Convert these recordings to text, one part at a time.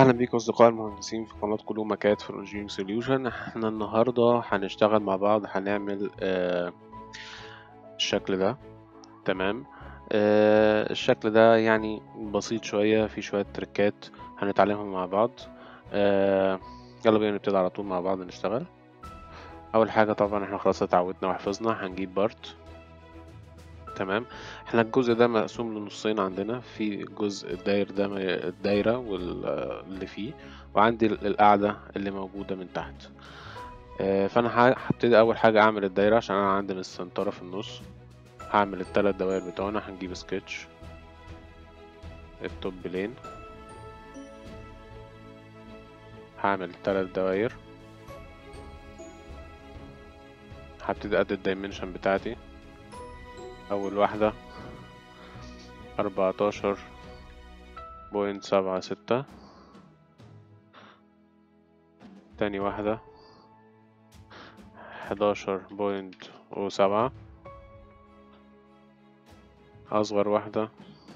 أهلا بيكم أصدقائي المهندسين في قناة كلو مكات في انجينيرنج سوليوشن احنا النهاردة هنشتغل مع بعض هنعمل آه الشكل ده تمام آه الشكل ده يعني بسيط شوية في شوية تريكات هنتعلمهم مع بعض آه يلا بينا نبتدي على طول مع بعض نشتغل أول حاجة طبعا احنا خلاص اتعودنا وحفظنا هنجيب بارت تمام احنا الجزء ده مقسوم لنصين عندنا في جزء الداير ده الدايرة واللي فيه وعندي القاعدة اللي موجودة من تحت اه فانا هبتدي اول حاجة اعمل الدايرة عشان انا عندي السنترة في النص هعمل التلات دوائر بتوعنا هنجيب سكتش التوب لين هعمل تلات دوائر هبتدي ادي الدايمنشن بتاعتي أول واحدة أربعتاشر بوينت سبعة ستة تاني واحدة حداشر بوينت وسبعة أصغر واحدة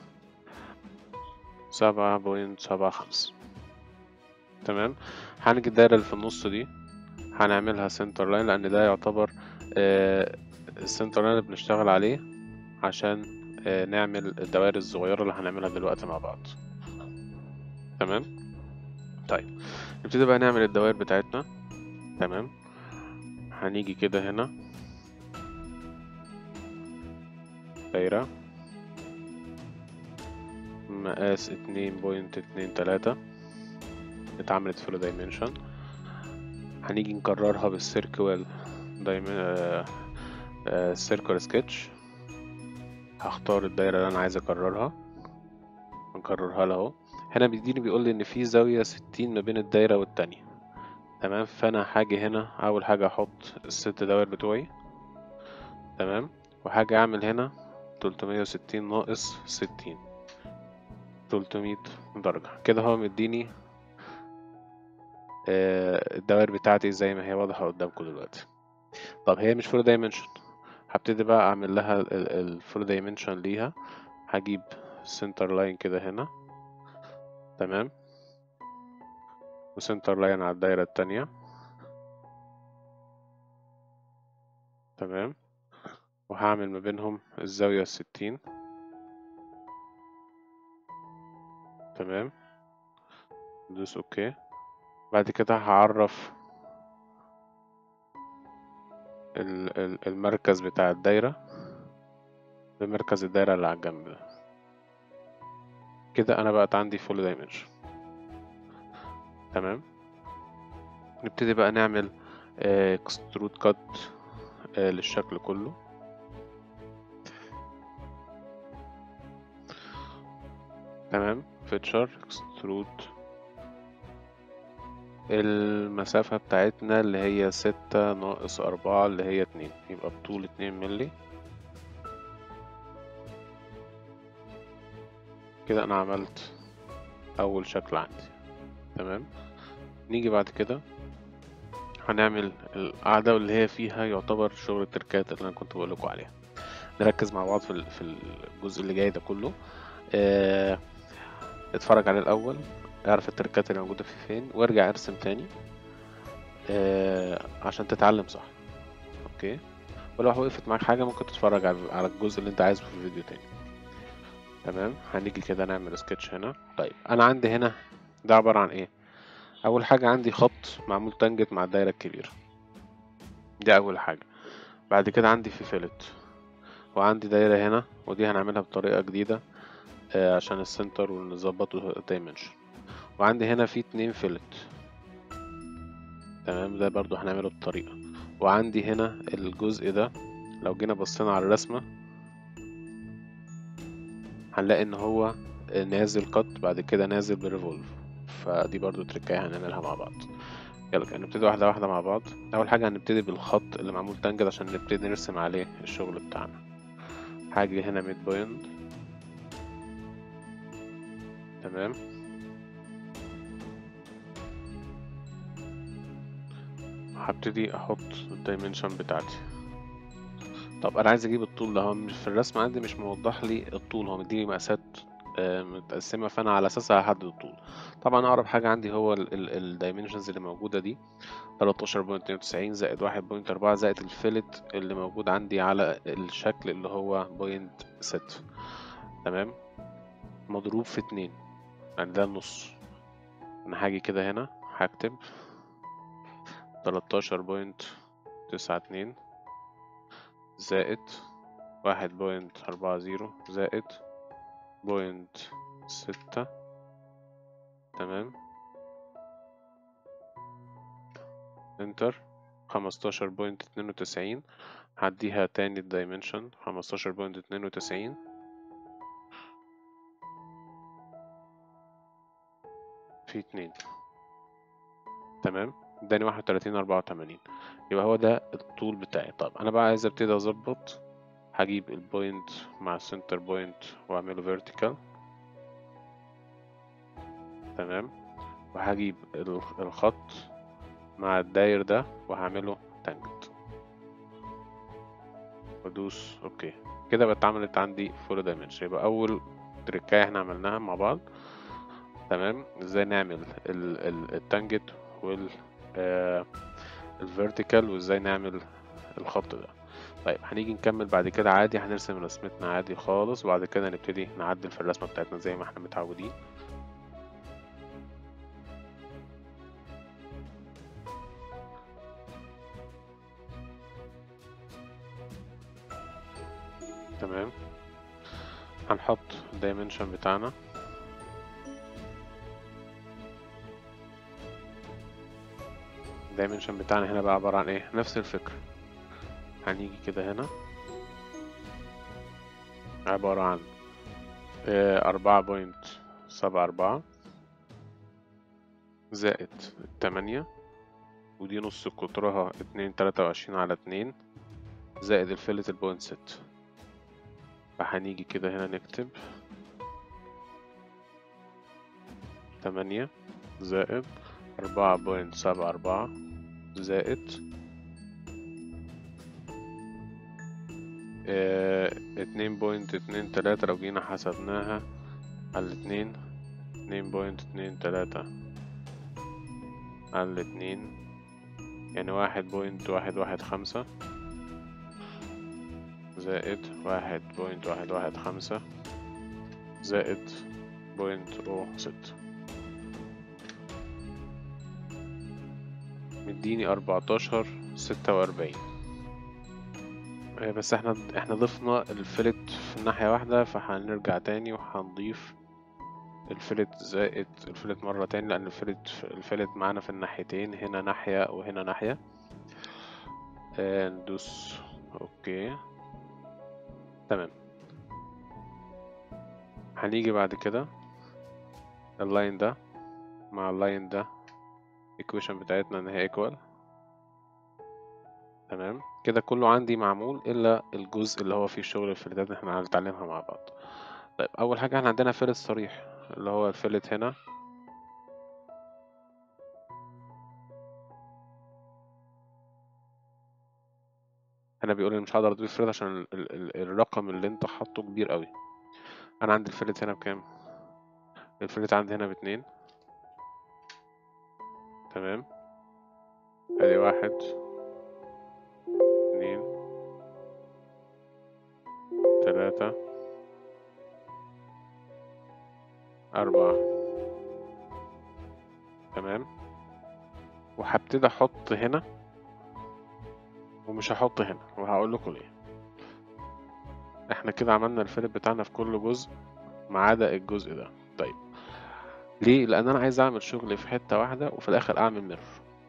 سبعة بوينت سبعة خمسة تمام هنجي الدايرة اللي في النص دي هنعملها سنتر لاين لأن ده يعتبر آه السنتر لاين اللي بنشتغل عليه عشان نعمل الدوائر الصغيرة اللي هنعملها دلوقتي مع بعض تمام طيب نبتدي بقى نعمل الدوائر بتاعتنا تمام هنيجي كده هنا دايرة مقاس اتنين بوينت اتنين تلاتة اتعملت فول دايمنشن هنيجي نكررها بالسيركوال دايمن سيركل سكتش هختار الدايرة اللي أنا عايز أكررها نكررها له اهو هنا بيديني بيقول لي إن في زاوية ستين ما بين الدايرة والتانية تمام فأنا هاجي هنا أول حاجة أحط الست دوائر بتوعي تمام وهاجي أعمل هنا تلتمية وستين ناقص ستين تلتمية درجة كده هو مديني الدوائر بتاعتي زي ما هي واضحة قدامكم دلوقتي طب هي مش فول دايمنشن هبتدي بقى اعمل لها الفول دايمنشن ليها هجيب سنتر لاين كده هنا تمام وسنتر لاين على الدايرة التانية تمام وهعمل ما بينهم الزاوية الستين تمام ندوس اوكي بعد كده هعرف المركز بتاع الدايرة بمركز الدايرة اللي على الجنب ده كده أنا بقت عندي فول دايمنشن تمام نبتدي بقى نعمل اكسترود كات للشكل كله تمام فيتشر اكسترود المسافة بتاعتنا اللي هي ستة ناقص أربعة اللي هي اتنين يبقى بطول اتنين ملي كده أنا عملت أول شكل عندي تمام نيجي بعد كده هنعمل القاعدة اللي هي فيها يعتبر شغل التركات اللي أنا كنت بقولكوا عليها نركز مع بعض في في الجزء اللي جاي ده كله اه اتفرج عليه الأول اعرف التركات اللي موجودة فيه فين وارجع ارسم تاني آه عشان تتعلم صح اوكي ولو وقفت معاك حاجة ممكن تتفرج على الجزء اللي انت عايزه في الفيديو تاني تمام هنيجي كده نعمل سكتش هنا طيب انا عندي هنا ده عبارة عن ايه اول حاجة عندي خط معمول تنجت مع الدايرة الكبيرة دي اول حاجة بعد كده عندي في فيلت وعندي دايرة هنا ودي هنعملها بطريقة جديدة آه عشان السنتر ونظبطه الدايمنشن وعندي هنا في اتنين فيلت تمام ده برضو هنعمله بطريقة وعندي هنا الجزء ده لو جينا بصينا على الرسمة هنلاقي ان هو نازل قط بعد كده نازل بريفولف فدي برضو تركاية هنعملها مع بعض يلا كده نبتدي واحدة واحدة مع بعض أول حاجة هنبتدي بالخط اللي معمول تنجد عشان نبتدي نرسم عليه الشغل بتاعنا هاجي هنا ميد بوينت تمام هبتدي احط الدايمنشن بتاعتي طب انا عايز اجيب الطول ده هو في الرسم عندي مش موضح لي الطول هو مديني مقاسات آه، متقسمة فأنا على أساسها هحدد الطول طبعا أقرب حاجة عندي هو الدايمنشنز اللي موجودة دي 13.92 زائد 1.4 زائد الفيلت اللي موجود عندي على الشكل اللي هو بوينت ست تمام مضروب في اتنين يعني ده النص أنا هاجي كده هنا هكتب 13.92 زائد واحد بوينت أربعة زيرو زائد بوينت ستة تمام انتر خمستاشر بوينت اتنين وتسعين هعديها تاني الدايمنشن خمستاشر بوينت اتنين وتسعين في اتنين تمام اداني واحد وتلاتين أربعة وتمانين يبقى هو ده الطول بتاعي طب أنا بقى عايز أبتدي أظبط هجيب البوينت مع السنتر بوينت واعمله فيرتيكال تمام وهجيب الخط مع الداير ده وهعمله تانجنت وادوس اوكي كده بقت اتعملت عندي فول دايمنشن يبقى اول تريكايه احنا عملناها مع بعض تمام ازاي نعمل التانجت وال الفيرتيكال وازاي نعمل الخط ده طيب هنيجي نكمل بعد كده عادي هنرسم رسمتنا عادي خالص وبعد كده نبتدي نعدل في الرسمة بتاعتنا زي ما احنا متعودين تمام هنحط الدايمنشن بتاعنا الدايمنشن بتاعنا هنا بقى عبارة عن ايه نفس الفكرة هنيجي كده هنا عبارة عن أربعة بوينت سبعة أربعة زائد تمانية ودي نص قطرها اتنين تلاتة وعشرين على اتنين زائد الفلت البوينت ست فهنيجي كده هنا نكتب تمانية زائد أربعة بوينت سبعة أربعة زائد اتنين بوينت اتنين تلاتة لو جينا حسبناها على الاتنين اتنين بوينت اتنين تلاتة على الاتنين يعني واحد بوينت واحد واحد خمسة زائد واحد بوينت واحد واحد خمسة زائد بوينت او ستة مديني أربعتاشر ستة وأربعين بس احنا احنا ضفنا الفلت في ناحية واحدة فهنرجع تاني وهنضيف الفلت زائد الفلت مرة تاني لأن الفلت الفلت معانا في الناحيتين هنا ناحية وهنا ناحية اه ندوس اوكي تمام هنيجي بعد كده اللاين ده مع اللاين ده equation بتاعتنا ان هي equal تمام كده كله عندي معمول الا الجزء اللي هو فيه الشغل الفلتات اللي احنا هنتعلمها مع بعض طيب اول حاجه احنا عندنا فلت صريح اللي هو الفلت هنا هنا بيقول لي مش هقدر اضيف فلت عشان ال ال الرقم اللي انت حاطه كبير قوي انا عندي الفلت هنا بكام الفلت عندي هنا باتنين تمام ادي واحد اتنين تلاتة أربعة تمام وهبتدي أحط هنا ومش هحط هنا وهقول لكم ليه احنا كده عملنا الفلت بتاعنا في كل جزء ما عدا الجزء ده طيب ليه لان انا عايز اعمل شغل في حته واحده وفي الاخر اعمل ميرور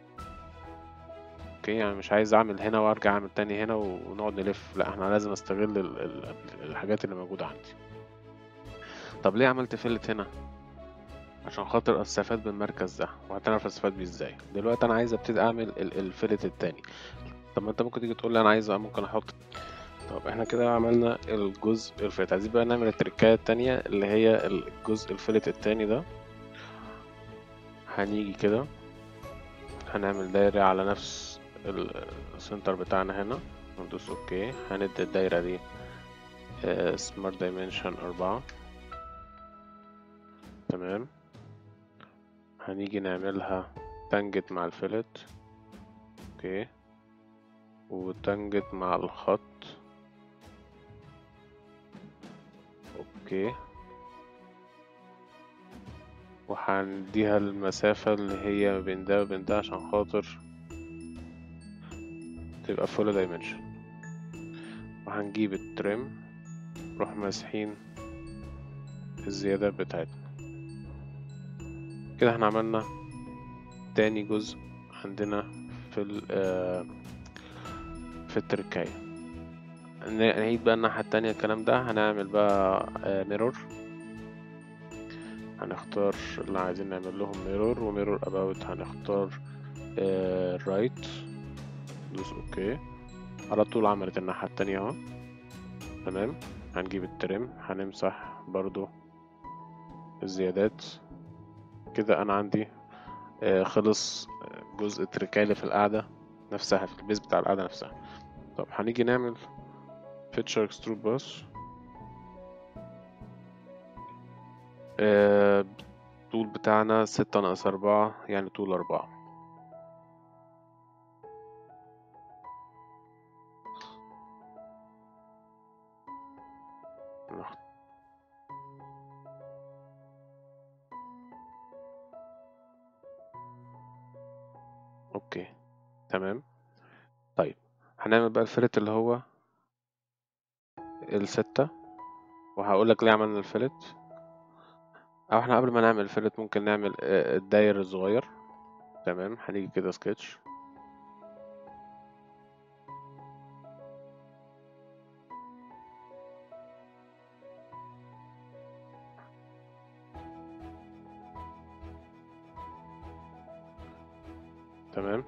اوكي يعني مش عايز اعمل هنا وارجع اعمل تاني هنا ونقعد نلف لا احنا لازم استغل ال ال الحاجات اللي موجوده عندي طب ليه عملت فلت هنا عشان خاطر استفاد بالمركز ده وهتعرف استفاد بيه ازاي دلوقتي انا عايز ابتدي اعمل الفلت التاني طب ما انت ممكن تيجي تقول لي انا عايز ممكن احط طب احنا كده عملنا الجزء الفلت عايزين بقى نعمل التركاية التانية اللي هي الجزء الفلت التاني ده هنيجي كده هنعمل دايرة على نفس السنتر بتاعنا هنا وندوس اوكي هندي الدايرة دي سمارت دايمنشن أربعة تمام هنيجي نعملها تانجت مع الفلت اوكي وتانجت مع الخط اوكي وهنديها المسافة اللي هي ما بين ده وبين ده عشان خاطر تبقى فول دايمنشن وهنجيب الترم نروح ماسحين الزيادة بتاعتنا كده احنا عملنا تاني جزء عندنا في ال في التركاية نعيد بقى الناحية التانية الكلام ده هنعمل بقى ميرور هنختار اللي عايزين نعمل لهم ميرور وميرور اباوت هنختار رايت دوس اوكي على طول عملت الناحية التانية اهو تمام هنجيب الترم هنمسح برضو الزيادات كده انا عندي خلص جزء التركاية في القاعدة نفسها في البيز بتاع القاعدة نفسها طب هنيجي نعمل فيتشر اكسترود باس الطول بتاعنا ستة ناقص أربعة يعني طول أربعة اوكي تمام طيب هنعمل بقى الفلت اللي هو الستة وهقولك ليه عملنا الفلت او احنا قبل ما نعمل الفلت ممكن نعمل الداير الصغير تمام هنيجي كده سكتش تمام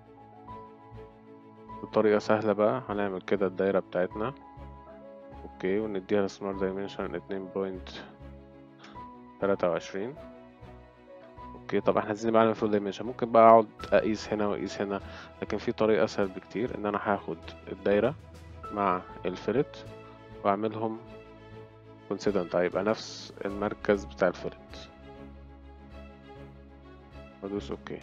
بطريقة سهلة بقى هنعمل كده الدايرة بتاعتنا اوكي ونديها السمارت دايمنشن اتنين بوينت تلاتة وعشرين اوكي طبعا احنا عايزين نعمل فول دايمنشن ممكن بقى اقعد اقيس هنا واقيس هنا لكن في طريقة اسهل بكتير ان انا هاخد الدايرة مع الفلت واعملهم كونسيدنت هيبقى نفس المركز بتاع الفلت وادوس اوكي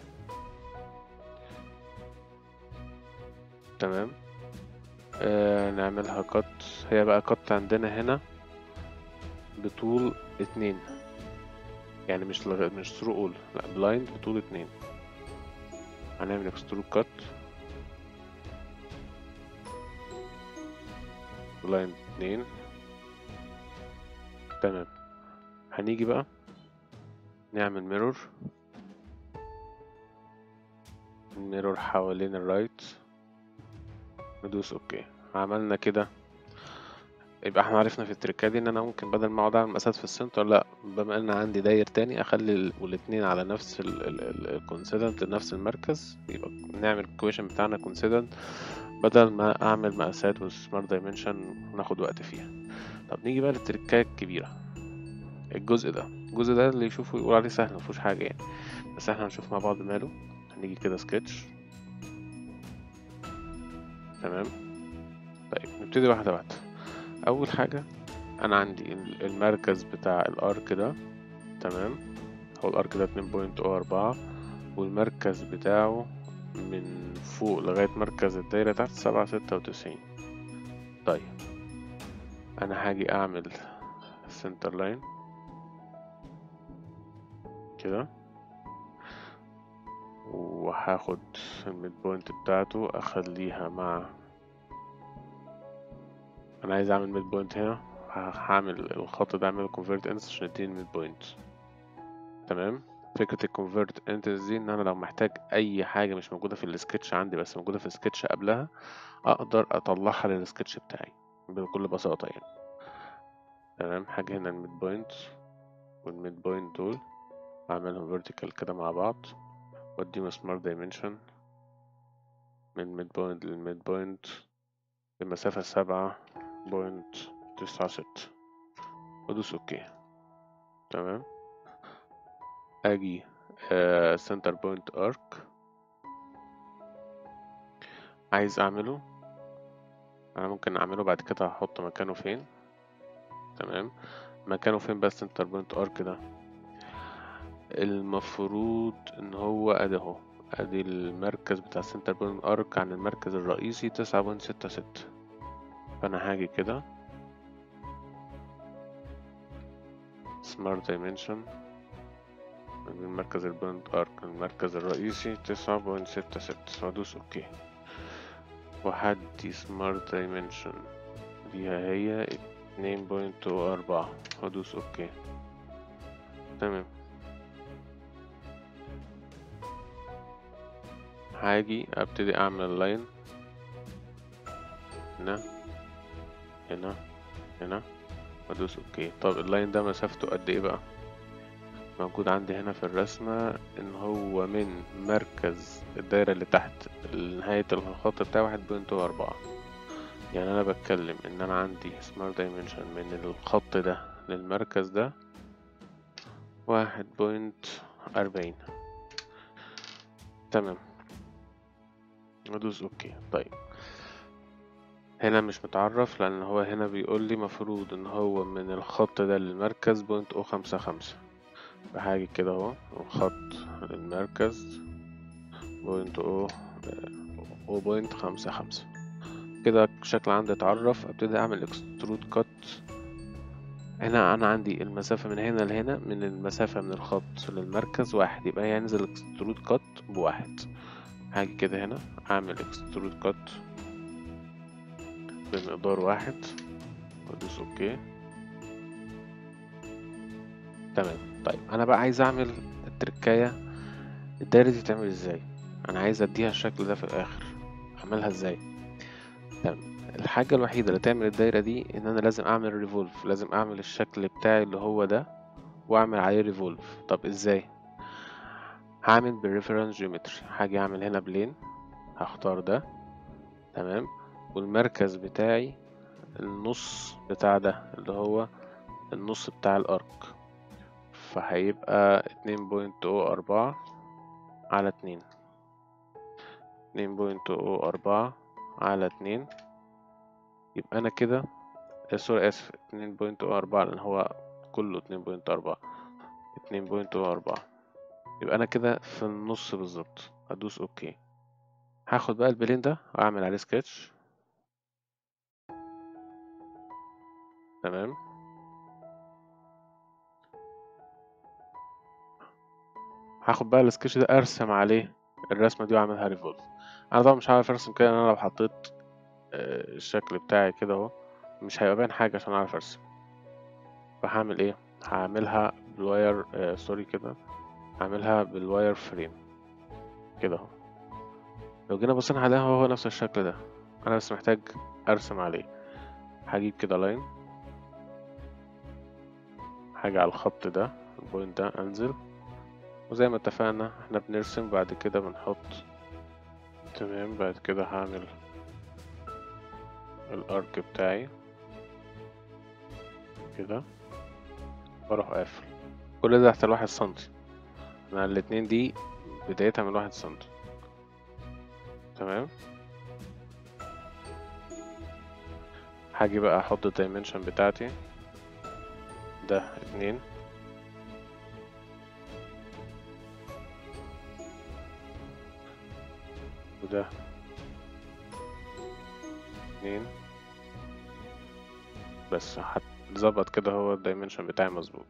تمام آه نعملها قط هي بقى قط عندنا هنا بطول اتنين يعني مش لغ... مش ثرو اول لا بلايند بطول اتنين هنعمل اكسترود كات بلايند اتنين تمام هنيجي بقى نعمل ميرور ميرور حوالين الرايت ندوس اوكي عملنا كده يبقى احنا عرفنا في التركات دي ان انا ممكن بدل ما اقعد اعمل مقاسات في السنتر لا بما ان عندي داير تاني اخلي الاتنين على نفس الكونسيدنت نفس المركز يبقى نعمل الكويشن بتاعنا كونسيدنت بدل ما اعمل مقاسات وسمارت دايمنشن وناخد وقت فيها طب نيجي بقى للتركاية الكبيرة الجزء ده الجزء ده اللي يشوفه يقول عليه سهل مفيهوش حاجة يعني بس احنا هنشوف مع بعض ماله هنيجي كده سكتش تمام طيب نبتدي واحدة واحدة أول حاجة أنا عندي المركز بتاع الأرك ده تمام هو الأرك ده اتنين بوينت أو أربعة والمركز بتاعه من فوق لغاية مركز الدايرة تحت سبعة ستة وتسعين طيب أنا هاجي أعمل سنتر لاين كده وهاخد الميد بوينت بتاعته اخليها مع انا عايز اعمل ميد بوينت هنا هعمل الخط ده اعمل convert ends عشان يديني الميد بوينت تمام فكرة الكونفرت انتنس دي ان انا لو محتاج اي حاجة مش موجودة في السكتش عندي بس موجودة في السكتش قبلها اقدر اطلعها للسكتش بتاعي بكل بساطة يعني تمام حاجة هنا الميد بوينت والميد بوينت دول اعملهم vertical كده مع بعض واديهم سمارت دايمنشن من ميد بوينت للميد بوينت بمسافة سبعة بوينت تسعة ستة وادوس اوكي تمام اجي سنتر بوينت ارك عايز اعمله انا ممكن اعمله بعد كده هحط مكانه فين تمام مكانه فين بس سنتر بوينت ارك ده المفروض ان هو ادي اهو ادي المركز بتاع السنتر بوينت ارك عن المركز الرئيسي تسعة بوينت ستة ستة فانا هاجي كده سمارت دايمنشن من مركز البوينت ارك المركز الرئيسي تسعة بوينت ستة ستة وادوس اوكي وهدي سمارت دايمنشن دي هي اتنين بوينت أربعة وادوس اوكي تمام هاجي ابتدي اعمل لاين هنا هنا هنا وادوس اوكي طب اللاين ده مسافته قد ايه بقى موجود عندي هنا في الرسمة ان هو من مركز الدايرة اللي تحت نهاية الخط بتاعي واحد بوينت أربعة يعني انا بتكلم ان انا عندي سمارت دايمنشن من الخط ده للمركز ده واحد بوينت أربعين تمام ادوس اوكي طيب هنا مش متعرف لان هو هنا بيقول لي مفروض ان هو من الخط ده للمركز بوينت او خمسة خمسة فهاجي كده اهو الخط للمركز بوينت او او بوينت خمسة خمسة كده شكل عندي اتعرف ابتدي اعمل اكسترود كات هنا انا عندي المسافة من هنا لهنا من المسافة من الخط للمركز واحد يبقى هينزل اكسترود كات بواحد هاجي كده هنا اعمل اكسترود كات بمقدار واحد وادوس اوكي تمام طيب انا بقى عايز اعمل التركاية الدايرة دي تعمل ازاي انا عايز اديها الشكل ده في الاخر اعملها ازاي تمام الحاجة الوحيدة اللي تعمل الدايرة دي ان انا لازم اعمل ريفولف لازم اعمل الشكل بتاعي اللي هو ده واعمل عليه ريفولف طب ازاي هعمل بالريفرنس جيومتري هاجي اعمل هنا بلين هختار ده تمام والمركز بتاعي النص بتاع ده اللي هو النص بتاع الارك فهيبقى اتنين بوينت او اربعة على اتنين اتنين بوينت او اربعة على اتنين يبقى انا كده سوري اسف اتنين بوينت او اربعة لان هو كله اتنين بوينت اربعة اتنين بوينت او اربعة يبقى انا كده في النص بالظبط ادوس اوكي هاخد بقى البلين ده واعمل عليه سكتش تمام هاخد بقى السكتش ده ارسم عليه الرسمة دي واعملها ريفولف انا طبعا مش عارف ارسم كده انا لو حطيت الشكل بتاعي كده اهو مش هيبقى باين حاجة عشان اعرف ارسم فهعمل ايه هعملها بالواير آه سوري كده هعملها بالواير فريم كده اهو لو جينا بصينا عليها هو نفس الشكل ده انا بس محتاج ارسم عليه هجيب كده لاين حاجة على الخط ده البوينت ده انزل وزي ما اتفقنا احنا بنرسم بعد كده بنحط تمام بعد كده هعمل الارك بتاعي كده واروح قافل كل ده تحت الواحد سنتي انا الاتنين دي بدايتها من واحد سنتي تمام هاجي بقى احط الدايمنشن بتاعتي ده اتنين وده اتنين بس هتظبط كده هو الدايمنشن بتاعي مظبوط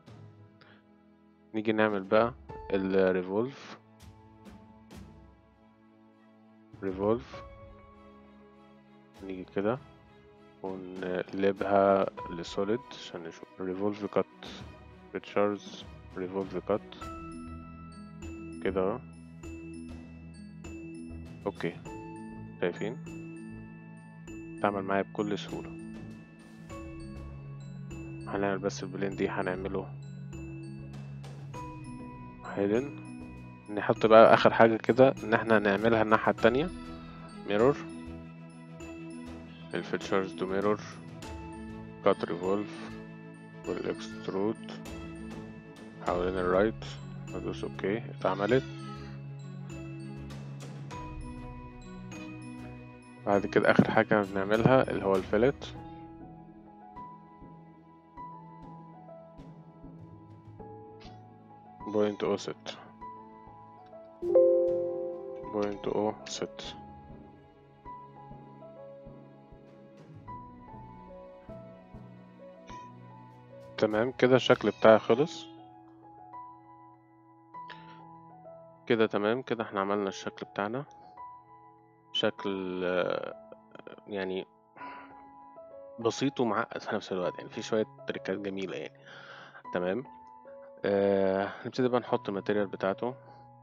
نيجي نعمل بقى الريفولف ريفولف نيجي كده ونقلبها لسوليد عشان نشوف ريفولف كات بيتشرز ريفولف كات كده اهو اوكي شايفين تعمل معايا بكل سهولة هنعمل بس البلين دي هنعمله هيدن نحط بقى اخر حاجة كده ان احنا نعملها الناحية التانية ميرور الفيتشرز دو ميرور كات ريفولف والاكسترود حوالين الرايت ندوس اوكي اتعملت بعد كده اخر حاجة بنعملها اللي هو الفيلت بوينت او ست بوينت او ست تمام كده الشكل بتاعي خلص كده تمام كده احنا عملنا الشكل بتاعنا شكل آه، يعني بسيط ومعقد في نفس الوقت يعني في شوية تريكات جميلة يعني تمام آه نبتدي بقى نحط الماتيريال بتاعته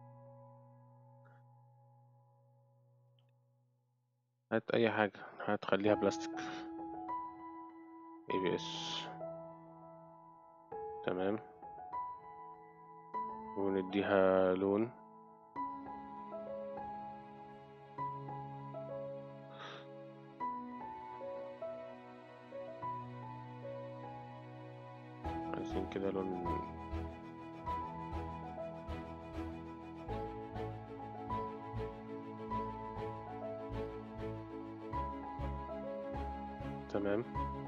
هات أي حاجة هتخليها بلاستيك اي بي اس تمام ونديها لون عايزين كده لون تمام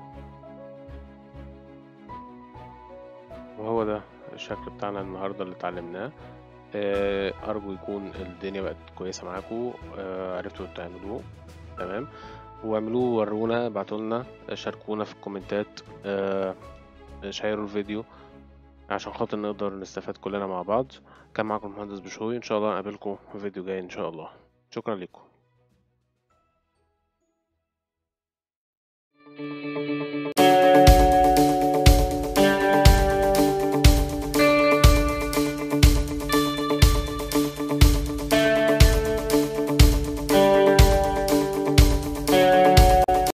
وهو ده الشكل بتاعنا النهاردة اللي اتعلمناه آه، أرجو يكون الدنيا بقت كويسة معاكم آه، عرفتوا تعملوه تمام واعملوه ورونا ابعتولنا شاركونا في الكومنتات آه، شيروا الفيديو عشان خاطر نقدر نستفاد كلنا مع بعض كان معاكم المهندس بشوي ان شاء الله نقابلكم في فيديو جاي ان شاء الله شكرا لكم